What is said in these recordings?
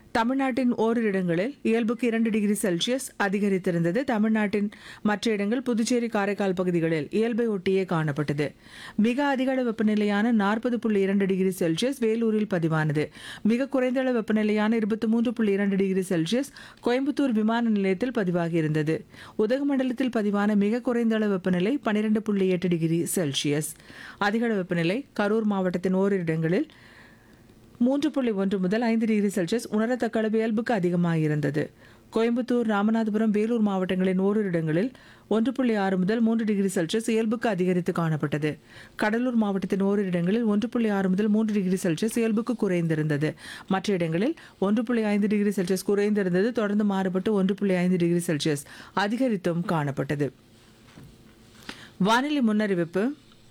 தமிழ்நாட்டின் ஓரிரு இடங்களில் இயல்புக்கு இரண்டு டிகிரி செல்சியஸ் அதிகரித்திருந்தது தமிழ்நாட்டின் மற்ற இடங்கள் புதுச்சேரி காரைக்கால் பகுதிகளில் இயல்பை ஒட்டியே காணப்பட்டது மிக அதிக அளவு வெப்பநிலையான நாற்பது புள்ளி இரண்டு டிகிரி செல்சியஸ் வேலூரில் பதிவானது மிக குறைந்த அளவு வெப்பநிலையான இருபத்தி மூன்று புள்ளி இரண்டு டிகிரி செல்சியஸ் கோயம்புத்தூர் விமான நிலையத்தில் பதிவாகியிருந்தது உதகமண்டலத்தில் பதிவான மிக குறைந்த அளவு வெப்பநிலை பன்னிரண்டு புள்ளி எட்டு டிகிரி செல்சியஸ் அதிக அளவு வெப்பநிலை கரூர் மாவட்டத்தின் ஓரிரு இடங்களில் மூன்று புள்ளி ஒன்று முதல் ஐந்து டிகிரி செல்சியஸ் உணரத்தக்க அளவு இயல்புக்கு அதிகமாக இருந்தது கோயம்புத்தூர் ராமநாதபுரம் வேலூர் மாவட்டங்களின் ஓரிரு இடங்களில் ஒன்று புள்ளி ஆறு முதல் மூன்று டிகிரி செல்சியஸ் இயல்புக்கு அதிகரித்து காணப்பட்டது கடலூர் மாவட்டத்தின் ஓரிரு இடங்களில் ஒன்று புள்ளி ஆறு முதல் மூன்று டிகிரி செல்சியஸ் இயல்புக்கு குறைந்திருந்தது மற்ற இடங்களில் ஒன்று புள்ளி ஐந்து டிகிரி செல்சியஸ் குறைந்திருந்தது தொடர்ந்து மாறுபட்டு ஒன்று புள்ளி ஐந்து டிகிரி செல்சியஸ் அதிகரித்தும் காணப்பட்டது வானிலை முன்னறிவிப்பு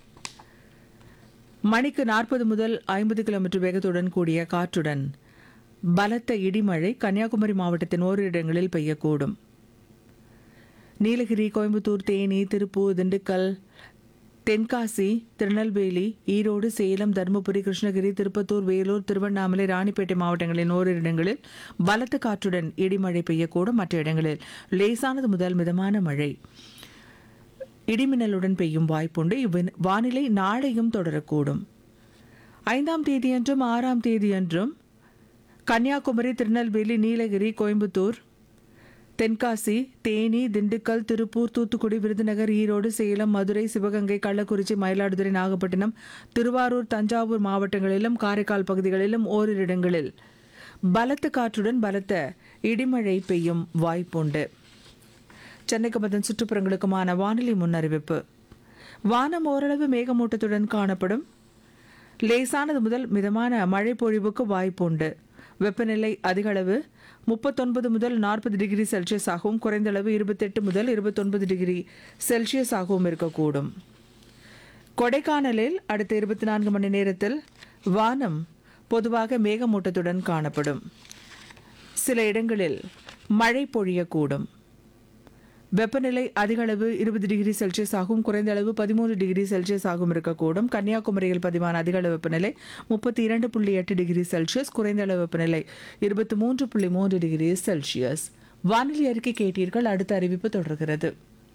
மணிக்கு நாற்பது முதல் ஐம்பது கிலோமீட்டர் வேகத்துடன் கூடிய காற்றுடன் பலத்த இடிமழை கன்னியாகுமரி மாவட்டத்தின் ஓரிரு இடங்களில் பெய்யக்கூடும் நீலகிரி கோயம்புத்தூர் தேனி திருப்பூர் திண்டுக்கல் தென்காசி திருநெல்வேலி ஈரோடு சேலம் தருமபுரி கிருஷ்ணகிரி திருப்பத்தூர் வேலூர் திருவண்ணாமலை ராணிப்பேட்டை மாவட்டங்களின் ஓரிரு இடங்களில் பலத்த காற்றுடன் இடிமழை பெய்யக்கூடும் மற்ற இடங்களில் லேசானது முதல் மிதமான மழை இடிமின்னலுடன் பெய்யும் வாய்ப்புண்டு இவ்வின் வானிலை நாளையும் தொடரக்கூடும் ஐந்தாம் தேதியன்றும் ஆறாம் தேதியன்றும் கன்னியாகுமரி திருநெல்வேலி நீலகிரி கோயம்புத்தூர் தென்காசி தேனி திண்டுக்கல் திருப்பூர் தூத்துக்குடி விருதுநகர் ஈரோடு சேலம் மதுரை சிவகங்கை கள்ளக்குறிச்சி மயிலாடுதுறை நாகப்பட்டினம் திருவாரூர் தஞ்சாவூர் மாவட்டங்களிலும் காரைக்கால் பகுதிகளிலும் ஓரிரு இடங்களில் பலத்த காற்றுடன் பலத்த இடிமழை பெய்யும் வாய்ப்புண்டு சென்னைக்கு அதன் சுற்றுப்புறங்களுக்குமான வானிலை முன்னறிவிப்பு வானம் ஓரளவு மேகமூட்டத்துடன் காணப்படும் லேசானது முதல் மிதமான மழை பொழிவுக்கு வாய்ப்புண்டு வெப்பநிலை அதிக அளவு முப்பத்தொன்பது முதல் நாற்பது டிகிரி செல்சியஸ் ஆகவும் குறைந்த அளவு இருபத்தெட்டு முதல் இருபத்தொன்பது டிகிரி செல்சியஸ் ஆகவும் இருக்கக்கூடும் கொடைக்கானலில் அடுத்த இருபத்தி நான்கு மணி நேரத்தில் வானம் பொதுவாக மேகமூட்டத்துடன் காணப்படும் சில இடங்களில் மழை பொழியக்கூடும் வெப்பநிலை அதிக அளவு இருபது டிகிரி செல்சியஸ் ஆகும் குறைந்த அளவு பதிமூன்று டிகிரி செல்சியஸ் ஆகும் இருக்கக்கூடும் கன்னியாகுமரியில் பதிவான அதிக அளவு வெப்பநிலை முப்பத்தி இரண்டு புள்ளி எட்டு டிகிரி செல்சியஸ் குறைந்த அளவு வெப்பநிலை இருபத்தி மூன்று புள்ளி மூன்று டிகிரி செல்சியஸ் வானிலை அறிக்கை கேட்டீர்கள் அடுத்த அறிவிப்பு தொடர்கிறது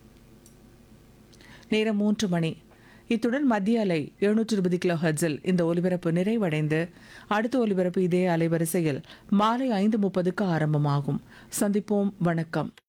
நேரம் மூன்று மணி இத்துடன் மத்திய அலை எழுநூற்றி இருபது கிலோ ஹர்ட்ஸில் இந்த ஒலிபரப்பு நிறைவடைந்து அடுத்த ஒலிபரப்பு இதே அலைவரிசையில் மாலை ஐந்து முப்பதுக்கு ஆரம்பமாகும் சந்திப்போம் வணக்கம்